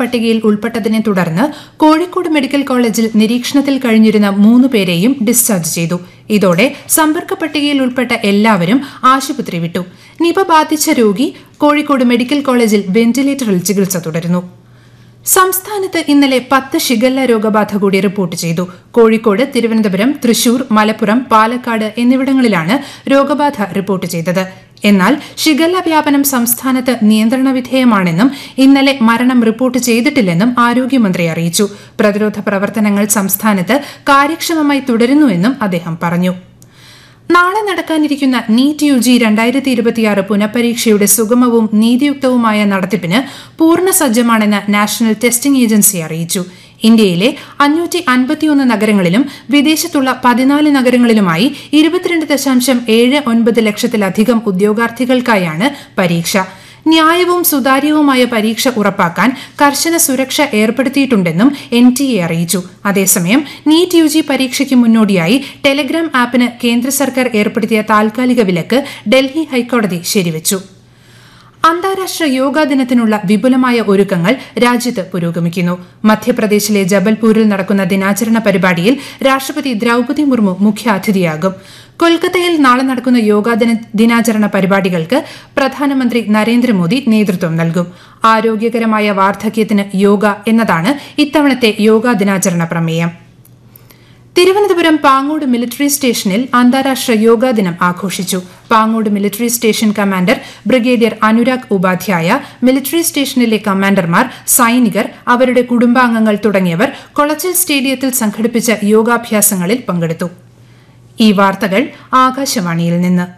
പട്ടികയിൽ ഉൾപ്പെട്ടതിനെ തുടർന്ന് കോഴിക്കോട് മെഡിക്കൽ കോളേജിൽ നിരീക്ഷണത്തിൽ കഴിഞ്ഞിരുന്ന മൂന്ന് പേരെയും ഡിസ്ചാർജ് ചെയ്തു ഇതോടെ സമ്പർക്ക പട്ടികയിൽ ഉൾപ്പെട്ട എല്ലാവരും ആശുപത്രി വിട്ടു നിപ ബാധിച്ച രോഗി കോഴിക്കോട് മെഡിക്കൽ കോളേജിൽ വെന്റിലേറ്ററിൽ ചികിത്സ തുടരുന്നു സംസ്ഥാനത്ത് ഇന്നലെ പത്ത് ഷിഗല്ല രോഗബാധ കൂടി റിപ്പോർട്ട് ചെയ്തു കോഴിക്കോട് തിരുവനന്തപുരം തൃശൂർ മലപ്പുറം പാലക്കാട് എന്നിവിടങ്ങളിലാണ് രോഗബാധ റിപ്പോർട്ട് ചെയ്തത് എന്നാൽ ഷിഗല്ല വ്യാപനം സംസ്ഥാനത്ത് നിയന്ത്രണ വിധേയമാണെന്നും ഇന്നലെ മരണം റിപ്പോർട്ട് ചെയ്തിട്ടില്ലെന്നും ആരോഗ്യമന്ത്രി അറിയിച്ചു പ്രതിരോധ പ്രവർത്തനങ്ങൾ സംസ്ഥാനത്ത് കാര്യക്ഷമമായി തുടരുന്നുവെന്നും അദ്ദേഹം പറഞ്ഞു നാളെ നടക്കാനിരിക്കുന്ന നീറ്റ് യു ജി രണ്ടായിരത്തി ഇരുപത്തിയാറ് പുനഃപരീക്ഷയുടെ സുഗമവും നീതിയുക്തവുമായ നടത്തിപ്പിന് പൂർണ്ണ സജ്ജമാണെന്ന് നാഷണൽ ടെസ്റ്റിംഗ് ഏജൻസി അറിയിച്ചു ഇന്ത്യയിലെ അഞ്ഞൂറ്റി അൻപത്തിയൊന്ന് നഗരങ്ങളിലും വിദേശത്തുള്ള പതിനാല് നഗരങ്ങളിലുമായി ഇരുപത്തിരണ്ട് ദശാംശം ഏഴ് ഒൻപത് ലക്ഷത്തിലധികം ഉദ്യോഗാർത്ഥികൾക്കായാണ് പരീക്ഷ ന്യായവും സുതാര്യവുമായ പരീക്ഷ ഉറപ്പാക്കാൻ കർശന സുരക്ഷ ഏർപ്പെടുത്തിയിട്ടുണ്ടെന്നും എൻ ടി എ അറിയിച്ചു അതേസമയം നീറ്റ് യു ജി പരീക്ഷയ്ക്ക് മുന്നോടിയായി ടെലഗ്രാം ആപ്പിന് കേന്ദ്ര സർക്കാർ ഏർപ്പെടുത്തിയ താൽക്കാലിക വിലക്ക് ഡൽഹി ഹൈക്കോടതി ശരിവച്ചു അന്താരാഷ്ട്ര യോഗാ ദിനത്തിനുള്ള വിപുലമായ ഒരുക്കങ്ങൾ രാജ്യത്ത് പുരോഗമിക്കുന്നു മധ്യപ്രദേശിലെ ജബൽപൂരിൽ നടക്കുന്ന ദിനാചരണ പരിപാടിയിൽ രാഷ്ട്രപതി ദ്രൌപതി മുർമു മുഖ്യാതിഥിയാകും കൊൽക്കത്തയിൽ നാളെ നടക്കുന്ന യോഗാ ദിന ദിനാചരണ പരിപാടികൾക്ക് പ്രധാനമന്ത്രി നരേന്ദ്രമോദി നേതൃത്വം നൽകും ആരോഗ്യകരമായ വാർദ്ധക്യത്തിന് യോഗ എന്നതാണ് ഇത്തവണത്തെ യോഗാ ദിനാചരണ പ്രമേയം തിരുവനന്തപുരം പാങ്ങോട് മിലിറ്ററി സ്റ്റേഷനിൽ അന്താരാഷ്ട്ര യോഗാ ദിനം ആഘോഷിച്ചു Pangode military station commander brigadier Anurag Upadhyaya military സ്റ്റേഷനിലെ കമാൻഡർമാർ സൈനികർ അവരുടെ കുടുംബാംഗങ്ങൾ തുടങ്ങിയവർ കൊളച്ചൽ സ്റ്റേഡിയത്തിൽ സംഘടിപ്പിച്ച യോഗാഭ്യാസങ്ങളിൽ പങ്കെടുത്തു ഈ വാർത്തകൾ ആകാശവാണിയിൽ നിന്ന്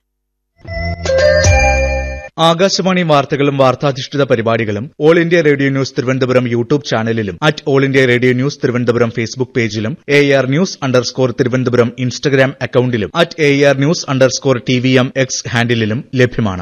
ആകാശവാണി വാർത്തകളും വാർത്താധിഷ്ഠിത പരിപാടികളും All India Radio news Thiruvananthapuram YouTube ചാനലിലും at All India Radio news Thiruvananthapuram Facebook പേജിലും A R news underscore Thiruvananthapuram Instagram അക്കൌണ്ടിലും at A R news underscore T V M X ഹാൻഡിലും ലഭ്യമാണ്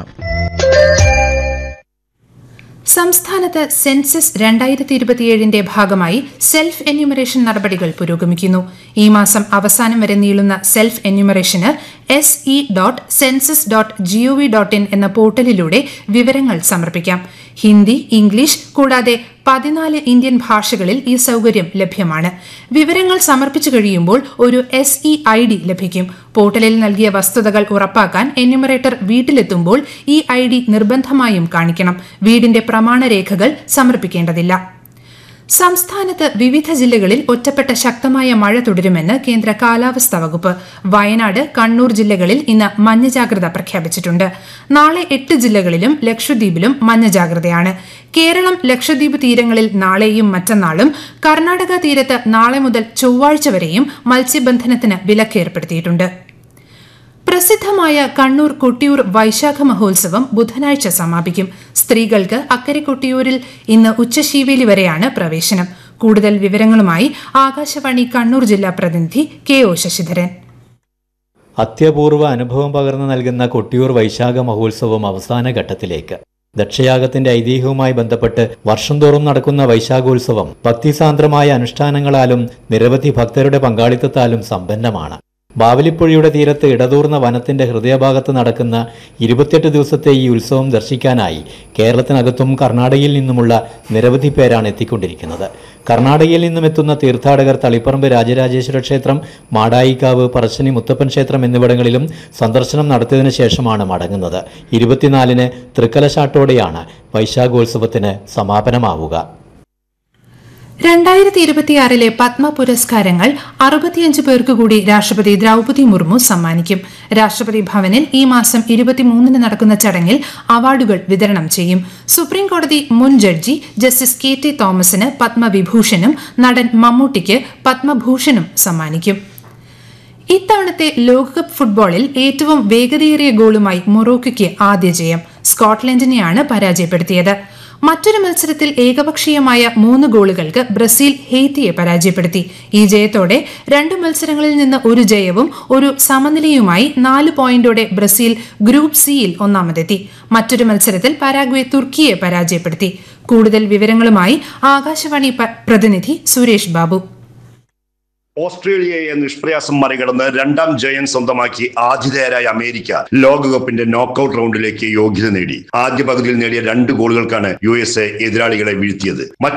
സംസ്ഥാനത്ത് സെൻസസ് രണ്ടായിരത്തി ഇരുപത്തിയേഴിന്റെ ഭാഗമായി സെൽഫ് എന്യൂമറേഷൻ നടപടികൾ പുരോഗമിക്കുന്നു ഈ മാസം അവസാനം വരെ നീളുന്ന സെൽഫ് എന്യൂമറേഷന് S E dot census dot GOV dot in എന്ന പോർട്ടലിലൂടെ വിവരങ്ങൾ സമർപ്പിക്കാം ഹിന്ദി ഇംഗ്ലീഷ് കൂടാതെ പതിനാല് ഇന്ത്യൻ ഭാഷകളിൽ ഈ സൌകര്യം ലഭ്യമാണ് വിവരങ്ങൾ സമർപ്പിച്ചു കഴിയുമ്പോൾ ഒരു എസ് ഇ ഐ ഡി ലഭിക്കും പോർട്ടലിൽ നൽകിയ വസ്തുതകൾ ഉറപ്പാക്കാൻ എന്യൂമറേറ്റർ വീട്ടിലെത്തുമ്പോൾ ഈ ഐ ഡി നിർബന്ധമായും കാണിക്കണം വീടിന്റെ പ്രമാണരേഖകൾ സമർപ്പിക്കേണ്ടതില്ല സംസ്ഥാനത്ത് വിവിധ ജില്ലകളിൽ ഒറ്റപ്പെട്ട ശക്തമായ മഴ തുടരുമെന്ന് കേന്ദ്ര കാലാവസ്ഥാ വകുപ്പ് വയനാട് കണ്ണൂർ ജില്ലകളിൽ ഇന്ന് മഞ്ഞ ജാഗ്രത പ്രഖ്യാപിച്ചിട്ടുണ്ട് നാളെ എട്ട് ജില്ലകളിലും ലക്ഷദ്വീപിലും മഞ്ഞ ജാഗ്രതയാണ് കേരളം ലക്ഷദ്വീപ് തീരങ്ങളിൽ നാളെയും മറ്റന്നാളും കർണാടക തീരത്ത് നാളെ മുതൽ ചൊവ്വാഴ്ച വരെയും മത്സ്യബന്ധനത്തിന് വിലക്കേർപ്പെടുത്തിയിട്ടുണ്ട് പ്രസിദ്ധമായ കണ്ണൂർ കൊട്ടിയൂർ വൈശാഖ മഹോത്സവം ബുധനാഴ്ച സമാപിക്കും സ്ത്രീകൾക്ക് അക്കരെ കൊട്ടിയൂരിൽ ഇന്ന് ഉച്ചശീവേലി വരെയാണ് പ്രവേശനം കൂടുതൽ വിവരങ്ങളുമായി ആകാശവാണി കണ്ണൂർ ജില്ലാ പ്രതിനിധി കെ ഒ ശശിധരൻ അത്യപൂർവ അനുഭവം പകർന്നു നൽകുന്ന കൊട്ടിയൂർ വൈശാഖ മഹോത്സവം അവസാന ഘട്ടത്തിലേക്ക് ദക്ഷയാഗത്തിന്റെ ഐതിഹ്യവുമായി ബന്ധപ്പെട്ട് വർഷം തോറും നടക്കുന്ന വൈശാഖോത്സവം ഭക്തിസാന്ദ്രമായ അനുഷ്ഠാനങ്ങളാലും നിരവധി ഭക്തരുടെ പങ്കാളിത്തത്താലും സമ്പന്നമാണ് ബാവലിപ്പുഴയുടെ തീരത്ത് ഇടതൂർന്ന വനത്തിന്റെ ഹൃദയഭാഗത്ത് നടക്കുന്ന ഇരുപത്തിയെട്ട് ദിവസത്തെ ഈ ഉത്സവം ദർശിക്കാനായി കേരളത്തിനകത്തും കർണാടകയിൽ നിന്നുമുള്ള നിരവധി പേരാണ് എത്തിക്കൊണ്ടിരിക്കുന്നത് കർണാടകയിൽ നിന്നും എത്തുന്ന തീർത്ഥാടകർ തളിപ്പറമ്പ് രാജരാജേശ്വര ക്ഷേത്രം മാടായിക്കാവ് പറശ്ശിനി മുത്തപ്പൻ ക്ഷേത്രം എന്നിവിടങ്ങളിലും സന്ദർശനം നടത്തിയതിനു ശേഷമാണ് മടങ്ങുന്നത് ഇരുപത്തിനാലിന് തൃക്കലശാട്ടോടെയാണ് വൈശാഖോത്സവത്തിന് സമാപനമാവുക രണ്ടായിരത്തി ഇരുപത്തിയാറിലെ പത്മ പുരസ്കാരങ്ങൾ അറുപത്തിയഞ്ച് പേർക്ക് കൂടി രാഷ്ട്രപതി ദ്രൌപതി മുർമു സമ്മാനിക്കും രാഷ്ട്രപതി ഭവനിൽ ഈ മാസം ഇരുപത്തിമൂന്നിന് നടക്കുന്ന ചടങ്ങിൽ അവാർഡുകൾ വിതരണം ചെയ്യും സുപ്രീം കോടതി മുൻ ജഡ്ജി ജസ്റ്റിസ് കെ ടി തോമസിന് പത്മവിഭൂഷണും നടൻ മമ്മൂട്ടിക്ക് പത്മഭൂഷണും സമ്മാനിക്കും ഇത്തവണത്തെ ലോകകപ്പ് ഫുട്ബോളിൽ ഏറ്റവും വേഗതയേറിയ ഗോളുമായി മൊറോക്കോയ്ക്ക് ആദ്യ ജയം സ്കോട്ട്ലൻഡിനെയാണ് പരാജയപ്പെടുത്തിയത് മറ്റൊരു മത്സരത്തിൽ ഏകപക്ഷീയമായ മൂന്ന് ഗോളുകൾക്ക് ബ്രസീൽ ഹെയ്ത്തിയെ പരാജയപ്പെടുത്തി ഈ ജയത്തോടെ രണ്ട് മത്സരങ്ങളിൽ നിന്ന് ഒരു ജയവും ഒരു സമനിലയുമായി നാല് പോയിന്റോടെ ബ്രസീൽ ഗ്രൂപ്പ് സിയിൽ ഒന്നാമതെത്തി മറ്റൊരു മത്സരത്തിൽ പരാഗ്വെ തുർക്കിയെ പരാജയപ്പെടുത്തി കൂടുതൽ വിവരങ്ങളുമായി ആകാശവാണി പ്രതിനിധി സുരേഷ് ബാബു ഓസ്ട്രേലിയയെ നിഷ്പ്രയാസം മറികടന്ന് രണ്ടാം ജയം സ്വന്തമാക്കി ആതിഥേയരായ അമേരിക്ക ലോകകപ്പിന്റെ നോക്കൌട്ട് റൗണ്ടിലേക്ക് യോഗ്യത നേടി ആദ്യ പകുതിയിൽ നേടിയ രണ്ട് ഗോളുകൾക്കാണ് യു എസ് എ എതിരാളികളെ വീഴ്ത്തിയത്